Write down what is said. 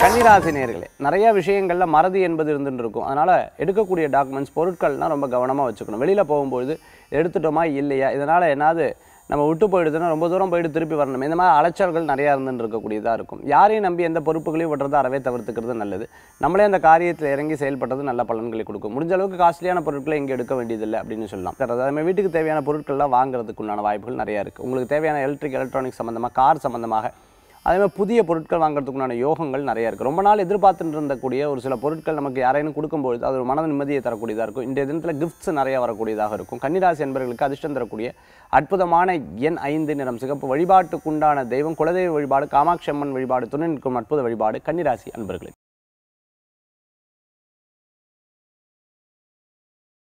கன்னிராசி நேர்களே நிறைய விஷயங்கள்ல மறதி என்பது இருந்துட்டு இருக்கும் அதனால எடுக்கக்கூடிய டாக்குமெண்ட்ஸ் பொருட்கள்லாம் ரொம்ப கவனமா வச்சுக்கணும் வெளியில போகும்பொழுது எடுத்துட்டோமா இல்லையா இதனால என்னாவது நம்ம விட்டு போயிடுதுன்னா ரொம்ப தூரம் போயிட்டு திருப்பி வரணும் இந்த மாதிரி அலைச்சல்கள் நிறையா இருந்துட்டு இருக்கக்கூடியதாக இருக்கும் யாரையும் நம்பி எந்த பொறுப்புகளையும் விடுறதை அறவே தவிர்த்துக்கிறது நல்லது நம்மளே அந்த காரியத்தில் இறங்கி செயல்பட்டது நல்ல பலன்களை கொடுக்கும் முடிஞ்ச அளவுக்கு காஸ்ட்லியான பொருட்களை இங்கே எடுக்க வேண்டியதில்லை அப்படின்னு சொல்லலாம் அதாவது நம்ம வீட்டுக்கு தேவையான பொருட்கள்லாம் வாங்குறதுக்கு உண்டான வாய்ப்புகள் நிறையா இருக்குது உங்களுக்கு தேவையான எலக்ட்ரிக் எலக்ட்ரானிக் சம்மந்தமாக கார் சம்மந்தமாக அதே மாதிரி புதிய பொருட்கள் வாங்குறதுக்குண்டான யோகங்கள் நிறைய இருக்குது ரொம்ப நாள் எதிர்பார்த்துட்டு இருந்தக்கூடிய ஒரு சில பொருட்கள் நமக்கு யாரையும் கொடுக்கும்பொழுது அது ஒரு மன நிம்மதியை தரக்கூடியதாக இருக்கும் இன்றைய தினத்தில் கிஃப்ட்ஸ் நிறைய வரக்கூடியதாக இருக்கும் கன்னிராசி என்பவர்களுக்கு அதிர்ஷ்டம் தரக்கூடிய அற்புதமான எண் ஐந்து நிறம் சிகப்பு வழிபாட்டுக்குண்டான தெய்வம் குலதெய்வ வழிபாடு காமாட்சி அம்மன் வழிபாடு துணை நிற்கும் அற்புத வழிபாடு கன்னிராசி அன்பர்களே